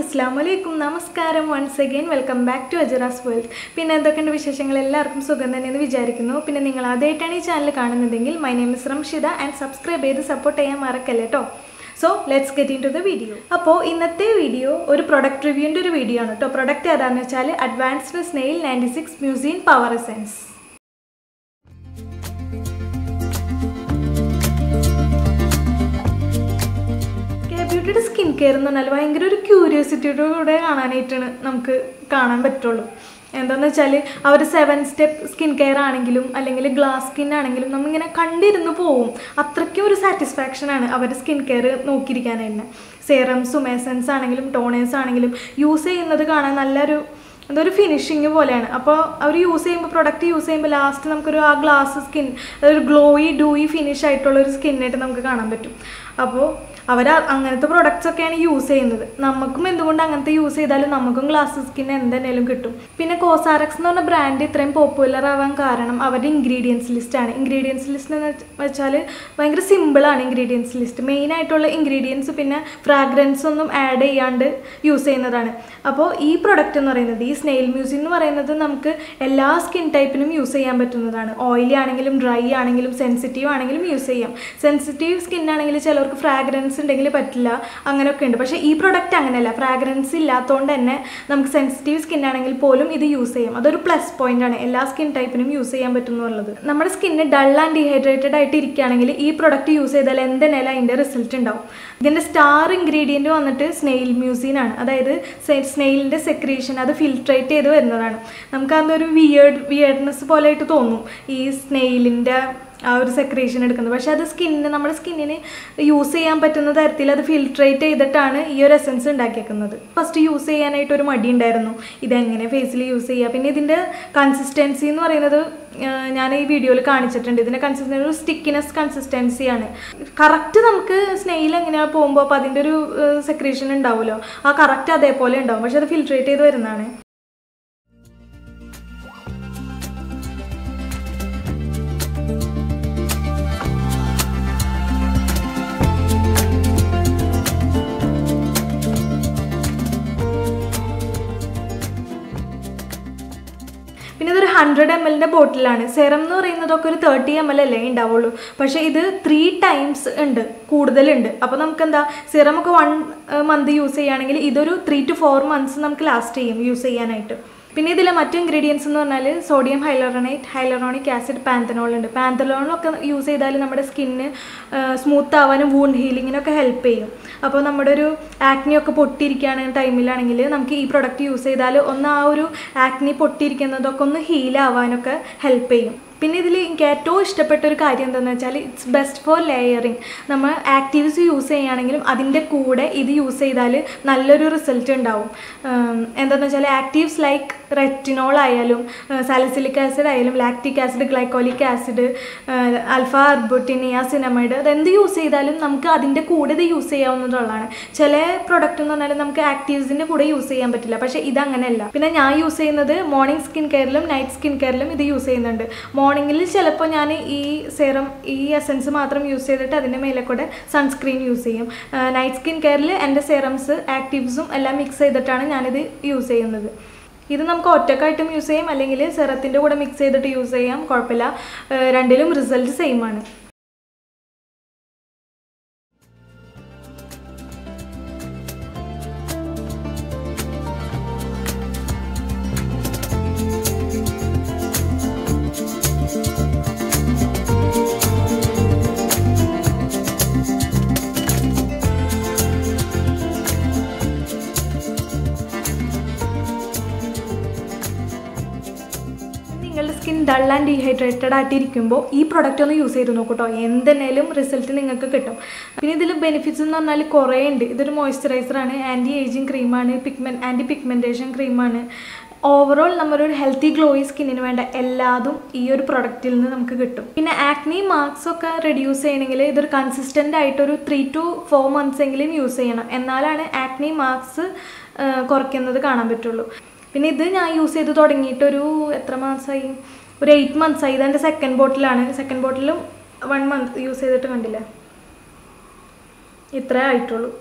അസ്സാം വലൈക്കും നമസ്കാരം once again welcome back to അജറാസ് വേൾഡ് പിന്നെ എന്തൊക്കെയുണ്ട് വിശേഷങ്ങൾ എല്ലാവർക്കും സുഖം തന്നെയെന്ന് വിചാരിക്കുന്നു പിന്നെ നിങ്ങൾ ആദ്യമായിട്ടാണ് ഈ ചാനൽ കാണുന്നതെങ്കിൽ my name is Ramshitha and subscribe ചെയ്ത് സപ്പോർട്ട് ചെയ്യാൻ മറക്കല്ലേ കേട്ടോ so let's get into the video അപ്പോൾ ഇന്നത്തെ വീഡിയോ ഒരു പ്രൊഡക്റ്റ് റിവ്യൂവിൻ്റെ ഒരു വീഡിയോ ആണ് കേട്ടോ പ്രൊഡക്റ്റ് ഏതാണെന്ന് വെച്ചാൽ advanced snail ninety six mucin power essence ബ്യൂട്ടിയുടെ സ്കിൻ കെയർ എന്ന് പറഞ്ഞാൽ ഭയങ്കര ഒരു ക്യൂരിയോസിറ്റിയോടെ കൂടെ കാണാനായിട്ടാണ് നമുക്ക് കാണാൻ പറ്റുള്ളൂ എന്താണെന്ന് വെച്ചാൽ അവർ സെവൻ സ്റ്റെപ്പ് സ്കിൻ കെയർ ആണെങ്കിലും അല്ലെങ്കിൽ ഗ്ലാസ് സ്കിൻ ആണെങ്കിലും നമ്മളിങ്ങനെ കണ്ടിരുന്ന് പോവും അത്രയ്ക്കും ഒരു സാറ്റിസ്ഫാക്ഷൻ ആണ് അവരുടെ സ്കിൻ കെയർ നോക്കിയിരിക്കാനായിട്ട് സേറംസും എസൻസ് ആണെങ്കിലും ടോണേഴ്സ് ആണെങ്കിലും യൂസ് ചെയ്യുന്നത് കാണാൻ നല്ലൊരു എന്തൊരു ഫിനിഷിങ് പോലെയാണ് അപ്പോൾ അവർ യൂസ് ചെയ്യുമ്പോൾ പ്രൊഡക്റ്റ് യൂസ് ചെയ്യുമ്പോൾ ലാസ്റ്റ് നമുക്കൊരു ആ ഗ്ലാസ് സ്കിൻ ഒരു ഗ്ലോയി ഡൂയി ഫിനിഷ് ആയിട്ടുള്ള ഒരു സ്കിന്നായിട്ട് നമുക്ക് കാണാൻ പറ്റും അപ്പോൾ അവർ അങ്ങനത്തെ പ്രൊഡക്ട്സ് ഒക്കെയാണ് യൂസ് ചെയ്യുന്നത് നമുക്കും എന്തുകൊണ്ട് അങ്ങനത്തെ യൂസ് ചെയ്താലും നമുക്കും ഗ്ലാസ് സ്കിൻ എന്തെങ്കിലും കിട്ടും പിന്നെ കോസാറക്സ് എന്ന് പറഞ്ഞ ബ്രാൻഡ് ഇത്രയും പോപ്പുലർ ആവാൻ കാരണം അവരുടെ ഇൻഗ്രീഡിയൻസ് ലിസ്റ്റാണ് ഇൻഗ്രീഡിയൻസ് ലിസ്റ്റ് എന്ന് വെച്ചാൽ ഭയങ്കര സിമ്പിളാണ് ഇൻഗ്രീഡിയൻസ് ലിസ്റ്റ് മെയിൻ ആയിട്ടുള്ള ഇൻഗ്രീഡിയൻസ് പിന്നെ ഫ്രാഗ്രൻസ് ഒന്നും ആഡ് ചെയ്യാണ്ട് യൂസ് ചെയ്യുന്നതാണ് അപ്പോൾ ഈ പ്രൊഡക്റ്റ് എന്ന് പറയുന്നത് ഈ സ്നെയിൽ മ്യൂസിയം എന്ന് പറയുന്നത് നമുക്ക് എല്ലാ സ്കിൻ ടൈപ്പിനും യൂസ് ചെയ്യാൻ പറ്റുന്നതാണ് ഓയിലി ആണെങ്കിലും ഡ്രൈ ആണെങ്കിലും സെൻസിറ്റീവ് ആണെങ്കിലും യൂസ് ചെയ്യാം സെൻസിറ്റീവ് സ്കിൻ ആണെങ്കിൽ ചിലർക്ക് ഫ്രാഗ്രൻസ് ഉണ്ടെങ്കിൽ പറ്റില്ല അങ്ങനെയൊക്കെ ഉണ്ട് പക്ഷേ ഈ പ്രൊഡക്റ്റ് അങ്ങനെയല്ല ഫ്രാഗ്രൻസ് ഇല്ലാത്തതുകൊണ്ട് തന്നെ നമുക്ക് സെൻസിറ്റീവ് സ്കിൻ ആണെങ്കിൽ പോലും ഇത് യൂസ് ചെയ്യാം അതൊരു പ്ലസ് പോയിന്റ് ആണ് എല്ലാ സ്കിൻ ടൈപ്പിനും യൂസ് ചെയ്യാൻ പറ്റും എന്നുള്ളത് നമ്മുടെ സ്കിന്ന് ഡൾ ആൻഡ് ഡീഹൈഡ്രേറ്റഡ് ആയിട്ട് ഇരിക്കുകയാണെങ്കിൽ ഈ പ്രൊഡക്റ്റ് യൂസ് ചെയ്താൽ എന്തെങ്കിലും അതിൻ്റെ റിസൾട്ട് ഉണ്ടാവും ഇതിൻ്റെ സ്റ്റാർ ഇൻഗ്രീഡിയൻറ്റ് വന്നിട്ട് സ്നെയിൽ മ്യൂസിൻ ആണ് അതായത് സ്നെയിലിൻ്റെ സെക്രീഷൻ അത് ഫിൽട്രേറ്റ് ചെയ്ത് വരുന്നതാണ് നമുക്ക് അതൊരു വിയേർഡ് വിയേർഡ്നെസ് പോലെ ആയിട്ട് തോന്നും ഈ സ്നെയിലിൻ്റെ ആ ഒരു സെക്രീഷൻ എടുക്കുന്നത് പക്ഷേ അത് സ്കിന്നിന് നമ്മുടെ സ്കിന്നിന് യൂസ് ചെയ്യാൻ പറ്റുന്ന തരത്തിൽ അത് ഫിൽട്രേറ്റ് ചെയ്തിട്ടാണ് ഈ ഒരു എസൻസ് ഉണ്ടാക്കിയേക്കുന്നത് ഫസ്റ്റ് യൂസ് ചെയ്യാനായിട്ട് ഒരു മടി ഉണ്ടായിരുന്നു ഇതെങ്ങനെ ഫേസിൽ യൂസ് ചെയ്യുക പിന്നെ ഇതിൻ്റെ കൺസിസ്റ്റൻസി എന്ന് പറയുന്നത് ഞാൻ ഈ വീഡിയോയിൽ കാണിച്ചിട്ടുണ്ട് ഇതിൻ്റെ കൺസിസ്റ്റൻസി ഒരു സ്റ്റിക്കിനെസ് കൺസിസ്റ്റൻസിയാണ് കറക്റ്റ് നമുക്ക് സ്നെയിൽ എങ്ങനെയാണ് പോകുമ്പോൾ അപ്പോൾ അതിൻ്റെ ഒരു സെക്രീഷൻ ഉണ്ടാവുമല്ലോ ആ കറക്റ്റ് അതേപോലെ ഉണ്ടാവും പക്ഷെ അത് ഫിൽട്രേറ്റ് ചെയ്ത് വരുന്നതാണ് പിന്നെ ഇതൊരു ഹൺഡ്രഡ് എം എല്ലിൻ്റെ ബോട്ടിലാണ് സെറം എന്ന് പറയുന്നതൊക്കെ ഒരു തേർട്ടി എം എൽ അല്ലേ ഉണ്ടാവുള്ളൂ പക്ഷേ ഇത് ത്രീ ടൈംസ് ഉണ്ട് കൂടുതലുണ്ട് അപ്പോൾ നമുക്ക് എന്താ സിറം ഒക്കെ വൺ മന്ത് യൂസ് ചെയ്യുകയാണെങ്കിൽ ഇതൊരു ത്രീ ടു ഫോർ മന്ത്സ് നമുക്ക് ലാസ്റ്റ് ചെയ്യും യൂസ് ചെയ്യാനായിട്ട് പിന്നെ ഇതിലെ മറ്റു ഇൻഗ്രീഡിയൻസ് എന്ന് പറഞ്ഞാൽ sodium hyaluronate hyaluronic acid panthenol ഉണ്ട് പാന്തനോളൊക്കെ യൂസ് ചെയ്താൽ നമ്മുടെ സ്കിന്ന് സ്മൂത്ത് ആവാനും വൂണ്ട് ഹീലിങ്ങിനൊക്കെ ഹെൽപ്പ് ചെയ്യും അപ്പോൾ നമ്മുടെ ഒരു ആക്നിയൊക്കെ പൊട്ടിയിരിക്കുകയാണ് ടൈമിലാണെങ്കിൽ നമുക്ക് ഈ പ്രൊഡക്റ്റ് യൂസ് ചെയ്താൽ ഒന്ന് ആ ഒരു ആക്നി പൊട്ടിയിരിക്കുന്നതൊക്കെ ഒന്ന് ഹീൽ ആവാനൊക്കെ ഹെൽപ്പ് ചെയ്യും പിന്നെ ഇതിൽ എനിക്ക് ഏറ്റവും ഇഷ്ടപ്പെട്ട ഒരു കാര്യം എന്താണെന്ന് വെച്ചാൽ ഇറ്റ്സ് ബെസ്റ്റ് ഫോർ ലെയറിങ് നമ്മൾ ആക്റ്റീവ്സ് യൂസ് ചെയ്യുകയാണെങ്കിലും അതിൻ്റെ കൂടെ ഇത് യൂസ് ചെയ്താൽ നല്ലൊരു റിസൾട്ട് ഉണ്ടാവും എന്താണെന്ന് വെച്ചാൽ ആക്റ്റീവ്സ് ലൈക്ക് റെറ്റിനോൾ ആയാലും സാലിസിലിക് ആസിഡ് ആയാലും lactic acid glycolic acid alpha arbutin niacinamide അതെന്ത് യൂസ് ചെയ്താലും നമുക്ക് അതിൻ്റെ കൂടെ ഇത് യൂസ് ചെയ്യാവുന്നതുള്ളതാണ് ചില പ്രൊഡക്റ്റ് എന്ന് പറഞ്ഞാൽ നമുക്ക് ആക്റ്റീവ്സിൻ്റെ കൂടെ യൂസ് ചെയ്യാൻ പറ്റില്ല പക്ഷേ ഇതങ്ങനെയല്ല പിന്നെ ഞാൻ യൂസ് ചെയ്യുന്നത് മോർണിംഗ് സ്കിൻ കെയറിലും നൈറ്റ് സ്കിൻ കെയറിലും ഇത് യൂസ് ചെയ്യുന്നുണ്ട് മോർണിംഗിൽ ചിലപ്പോൾ ഞാൻ ഈ സെറം ഈ എസൻസ് മാത്രം യൂസ് ചെയ്തിട്ട് അതിൻ്റെ മേലെ കൂടെ സൺസ്ക്രീൻ യൂസ് ചെയ്യും നൈറ്റ് സ്കിൻ കെയറിൽ എൻ്റെ സെറംസ് ആക്റ്റീവ്സും എല്ലാം മിക്സ് ചെയ്തിട്ടാണ് ഞാനിത് യൂസ് ചെയ്യുന്നത് ഇത് നമുക്ക് ഒറ്റക്കായിട്ടും യൂസ് ചെയ്യാം അല്ലെങ്കിൽ സെറത്തിൻ്റെ കൂടെ മിക്സ് ചെയ്തിട്ട് യൂസ് ചെയ്യാം കുഴപ്പമില്ല രണ്ടിലും റിസൾട്ട് സെയിം ആണ് നിങ്ങളുടെ സ്കിൻ ഡൾ ആൻഡ് ഡീഹൈഡ്രേറ്റഡ് ആയിട്ട് ഇരിക്കുമ്പോൾ ഈ പ്രൊഡക്റ്റ് ഒന്ന് യൂസ് ചെയ്ത് നോക്കൂ കേട്ടോ എന്തെങ്കിലും റിസൾട്ട് നിങ്ങൾക്ക് കിട്ടും പിന്നെ ഇതിൽ ബെനിഫിറ്റ്സ് എന്ന് പറഞ്ഞാൽ കുറേ ഉണ്ട് ഇതൊരു മോയ്സ്ചറൈസറാണ് ആൻറ്റി ഏജിങ് ക്രീമാണ് പിഗ്മെൻ ആൻറ്റി പിഗ്മെൻറ്റേഷൻ ക്രീമാണ് ഓവറോൾ നമ്മളൊരു ഹെൽത്തി ഗ്ലോയി സ്കിന്നിന് വേണ്ട എല്ലാതും ഈ ഒരു പ്രൊഡക്റ്റിൽ നിന്ന് നമുക്ക് കിട്ടും പിന്നെ ആക്നി മാർക്സ് ഒക്കെ റെഡ്യൂസ് ചെയ്യണമെങ്കിൽ ഇതൊരു കൺസിസ്റ്റൻ്റ് ആയിട്ട് ഒരു ത്രീ ടു ഫോർ മന്ത്സ് എങ്കിലും യൂസ് ചെയ്യണം എന്നാലാണ് ആക്നി മാർക്സ് കുറയ്ക്കുന്നത് കാണാൻ പറ്റുള്ളൂ പിന്നെ ഇത് ഞാൻ യൂസ് ചെയ്ത് തുടങ്ങിയിട്ടൊരു എത്ര മാസമായി ഒരു എയ്റ്റ് മന്ത്സായി ഇതെൻ്റെ സെക്കൻഡ് ബോട്ടിലാണ് സെക്കൻഡ് ബോട്ടിലും വൺ മന്ത് യൂസ് ചെയ്തിട്ട് കണ്ടില്ല ഇത്രേ ആയിട്ടുള്ളൂ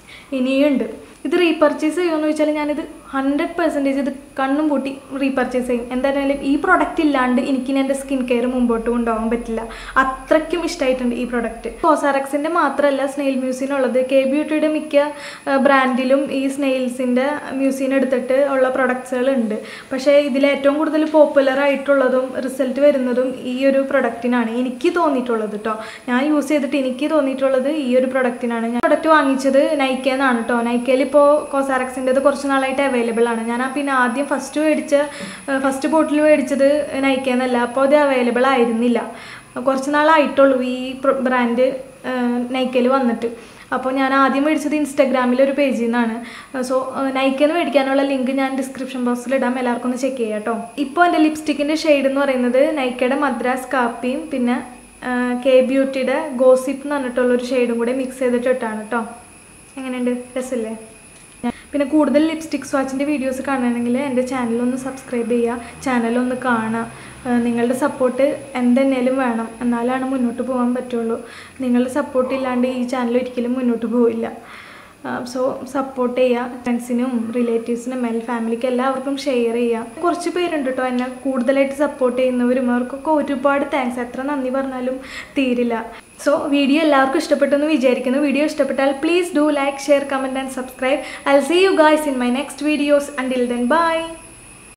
ഇനിയുണ്ട് ഇത് റീപർച്ചേസ് ചെയ്യുമെന്ന് ചോദിച്ചാൽ ഞാനിത് ഹൺഡ്രഡ് പെർസെൻറ്റേജ് ഇത് കണ്ണും പൂട്ടി റീപർച്ചേസ് ചെയ്യും എന്തായാലും ഈ പ്രൊഡക്റ്റ് ഇല്ലാണ്ട് എനിക്കിനി എൻ്റെ സ്കിൻ കെയർ മുമ്പോട്ട് കൊണ്ടുപോകാൻ പറ്റില്ല അത്രയ്ക്കും ഇഷ്ടമായിട്ടുണ്ട് ഈ പ്രൊഡക്റ്റ് കോസാറക്സിൻ്റെ മാത്രമല്ല സ്നെയിൽ മ്യൂസിനുള്ളത് കെ ബ്യൂട്ടിയുടെ മിക്ക ബ്രാൻഡിലും ഈ സ്നെയിൽസിൻ്റെ മ്യൂസിൻ എടുത്തിട്ട് ഉള്ള പ്രൊഡക്ട്സുകൾ ഉണ്ട് പക്ഷേ ഇതിൽ ഏറ്റവും കൂടുതൽ പോപ്പുലർ ആയിട്ടുള്ളതും റിസൾട്ട് വരുന്നതും ഈ ഒരു പ്രൊഡക്റ്റിനാണ് എനിക്ക് തോന്നിയിട്ടുള്ളത് കേട്ടോ ഞാൻ യൂസ് ചെയ്തിട്ട് എനിക്ക് തോന്നിയിട്ടുള്ളത് ഈ ഒരു പ്രൊഡക്റ്റിനാണ് ഞാൻ പ്രൊഡക്റ്റ് വാങ്ങിച്ചത് നൈക്കേന്നാണ് കേട്ടോ നൈക്കയിൽ ഇപ്പോൾ കോസാറക്സിൻ്റെത് കുറച്ച് നാളായിട്ട് അവൈലബിൾ ആണ് ഞാൻ ആ പിന്നെ ആദ്യം ഫസ്റ്റ് മേടിച്ച ഫസ്റ്റ് ബോട്ടിൽ മേടിച്ചത് നൈക്കേന്നല്ല അപ്പോൾ അത് അവൈലബിൾ ആയിരുന്നില്ല കുറച്ച് നാളായിട്ടുള്ളൂ ഈ ബ്രാൻഡ് നൈക്കയിൽ വന്നിട്ട് അപ്പോൾ ഞാൻ ആദ്യം മേടിച്ചത് ഇൻസ്റ്റാഗ്രാമിലെ ഒരു പേജിൽ നിന്നാണ് സോ നൈക്കെന്ന് മേടിക്കാനുള്ള ലിങ്ക് ഞാൻ ഡിസ്ക്രിപ്ഷൻ ബോക്സിൽ ഇടാം എല്ലാവർക്കും ഒന്ന് ചെക്ക് ചെയ്യാം കേട്ടോ ഇപ്പോൾ എൻ്റെ ലിപ്സ്റ്റിക്കിൻ്റെ ഷെയ്ഡ് എന്ന് പറയുന്നത് നൈക്കയുടെ മദ്രാസ് കാപ്പിയും പിന്നെ കെ ബ്യൂട്ടിയുടെ ഗോസിപ്പ് എന്ന് പറഞ്ഞിട്ടുള്ളൊരു ഷെയ്ഡും കൂടെ മിക്സ് ചെയ്തിട്ട് ഇട്ടാണ് കേട്ടോ എങ്ങനെയുണ്ട് രസമില്ലേ പിന്നെ കൂടുതൽ ലിപ്സ്റ്റിക് സ്വാച്ചിൻ്റെ വീഡിയോസ് കാണണമെങ്കിൽ എൻ്റെ ചാനലൊന്ന് സബ്സ്ക്രൈബ് ചെയ്യുക ചാനലൊന്ന് കാണുക നിങ്ങളുടെ സപ്പോർട്ട് എന്തെന്നേലും വേണം എന്നാലാണ് മുന്നോട്ട് പോകാൻ പറ്റുള്ളൂ നിങ്ങളുടെ സപ്പോർട്ട് ഇല്ലാണ്ട് ഈ ചാനൽ ഒരിക്കലും മുന്നോട്ട് പോവില്ല സോ സപ്പോർട്ട് ചെയ്യുക ഫ്രണ്ട്സിനും റിലേറ്റീവ്സിനും എൽ ഫാമിലിക്ക് എല്ലാവർക്കും ഷെയർ ചെയ്യുക കുറച്ച് പേരുണ്ട് കേട്ടോ എന്നെ കൂടുതലായിട്ട് സപ്പോർട്ട് ചെയ്യുന്നവരും അവർക്കൊക്കെ ഒരുപാട് താങ്ക്സ് എത്ര നന്ദി പറഞ്ഞാലും തീരില്ല സോ വീഡിയോ എല്ലാവർക്കും ഇഷ്ടപ്പെട്ടെന്ന് വിചാരിക്കുന്നു വീഡിയോ ഇഷ്ടപ്പെട്ടാൽ please do like share comment and subscribe I see you guys in my next videos until then by